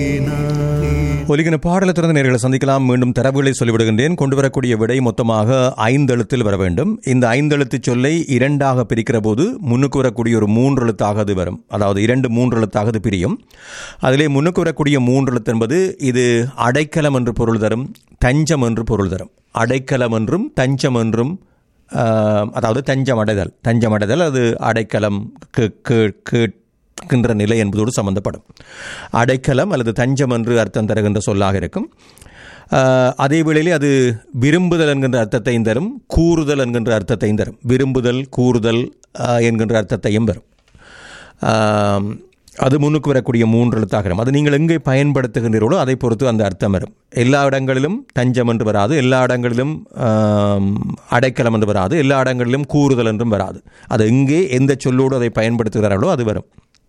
ஒலிகின பாடலை திறந்த நேர்களை சந்திக்கலாம் மீண்டும் தரவுகளை சொல்லிவிடுகின்றேன் கொண்டு வரக்கூடிய விடை மொத்தமாக ஐந்தெழுத்தில் வர வேண்டும் இந்த ஐந்தெழுத்து சொல்லை இரண்டாக பிரிக்கிற போது முன்னுக்கு வரக்கூடிய ஒரு மூன்று எழுத்தாக அது வரும் அதாவது இரண்டு மூன்று எழுத்தாக அது பிரியும் அதிலே முன்னுக்கு வரக்கூடிய மூன்று எழுத்து என்பது இது அடைக்கலம் என்று பொருள் தரும் தஞ்சம் என்று பொருள் தரும் அடைக்கலம் என்றும் தஞ்சம் என்றும் ஆஹ், அதாவது தஞ்சம் அடைதல் தஞ்சம் அடைதல் அது அடைக்கலம் கே- கே- கேட்கின்ற நிலை என்பதோடு சம்பந்தப்படும் அடைக்கலம் அல்லது தஞ்சம் என்று அர்த்தம் தருகின்ற சொல்லாக இருக்கும் ஆஹ், அதே வேளையிலே அது விரும்புதல் என்கின்ற அர்த்தத்தையும் தரும் கூறுதல் என்கின்ற அர்த்தத்தையும் தரும் விரும்புதல் கூறுதல் ஆஹ், என்கின்ற அர்த்தத்தையும் வரும் ஆம், அது முன்னுக்கு வரக்கூடிய மூன்று எழுத்தாகிரும் அது நீங்கள் எங்கே பயன்படுத்துகின்றீர்களோ அதை பொறுத்து அந்த அர்த்தம் வரும் எல்லா இடங்களிலும் தஞ்சம் என்று வராது எல்லா இடங்களிலும் ஆம், அடைக்கலம் என்று வராது எல்லா இடங்களிலும் கூறுதல் என்றும் வராது அது எங்கே எந்த சொல்லோடு அதை பயன்படுத்துகிறார்களோ அது வரும்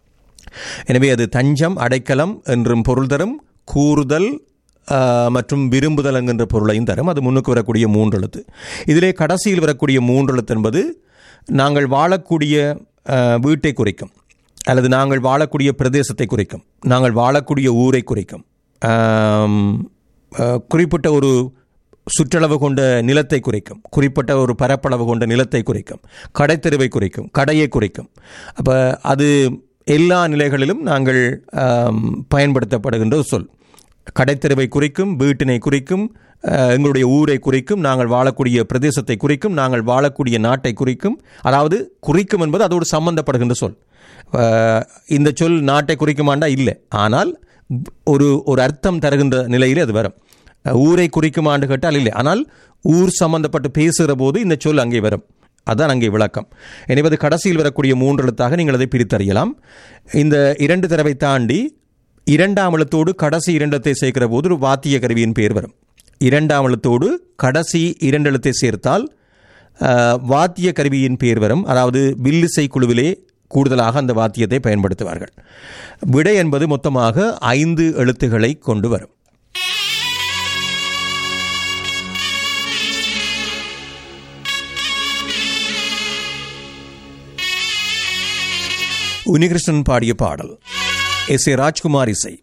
எனவே அது தஞ்சம் அடைக்கலம் என்றும் பொருள் தரும் கூறுதல் ஆ, மற்றும் விரும்புதல் என்கின்ற பொருளையும் தரும் அது முன்னுக்கு வரக்கூடிய மூன்று எழுத்து இதிலே கடைசியில் வரக்கூடிய மூன்று எழுத்து என்பது நாங்கள் வாழக்கூடிய ஆ, வீட்டை குறிக்கும் அல்லது நாங்கள் வாழக்கூடிய பிரதேசத்தை குறிக்கும் நாங்கள் வாழக்கூடிய ஊரை குறிக்கும் ஆம், ஆ, குறிப்பிட்ட ஒரு சுற்றளவு கொண்ட நிலத்தை குறிக்கும் குறிப்பிட்ட ஒரு பரப்பளவு கொண்ட நிலத்தை குறிக்கும் கடைத்தெருவை குறிக்கும் கடையை குறிக்கும் அப்போ அது எல்லா நிலைகளிலும் நாங்கள் ஆம், பயன்படுத்தப்படுகின்ற ஒரு சொல் கடைத்தெருவை குறிக்கும் வீட்டினை குறிக்கும் அஹ், எங்களுடைய ஊரை குறிக்கும் நாங்கள் வாழக்கூடிய பிரதேசத்தை குறிக்கும் நாங்கள் வாழக்கூடிய நாட்டை குறிக்கும் அதாவது குறிக்கும் என்பது அதோடு சம்பந்தப்படுகின்ற சொல் அஹ், இந்த சொல் நாட்டை குறிக்குமாண்டா இல்லை ஆனால் ஒரு ஒரு அர்த்தம் தருகின்ற நிலையில் அது வரும் அஹ், ஊரை குறிக்குமாண்டு கேட்டால் இல்லை ஆனால் ஊர் சம்பந்தப்பட்டு பேசுகிற போது இந்த சொல் அங்கே வரும் அதான் அங்கே விளக்கம் எனவே அது கடைசியில் வரக்கூடிய மூன்று எழுத்தாக நீங்கள் அதை பிரித்தறியலாம் இந்த இரண்டு தடவை தாண்டி இரண்டாம் எழுத்தோடு கடைசி இரண்டத்தை சேர்க்கிற போது ஒரு வாத்திய கருவியின் பேர் வரும் இரண்டாம் எழுத்தோடு கடைசி இரண்டு எழுத்தை சேர்த்தால் அஹ், வாத்திய கருவியின் பேர் வரும் அதாவது வில்லிசை குழுவிலே கூடுதலாக அந்த வாத்தியத்தை பயன்படுத்துவார்கள் விடை என்பது மொத்தமாக ஐந்து எழுத்துக்களை கொண்டு வரும் உனிகிருஷ்ணன் பாடிய பாடல் எஸ் ஏ ராஜ்குமார் இசை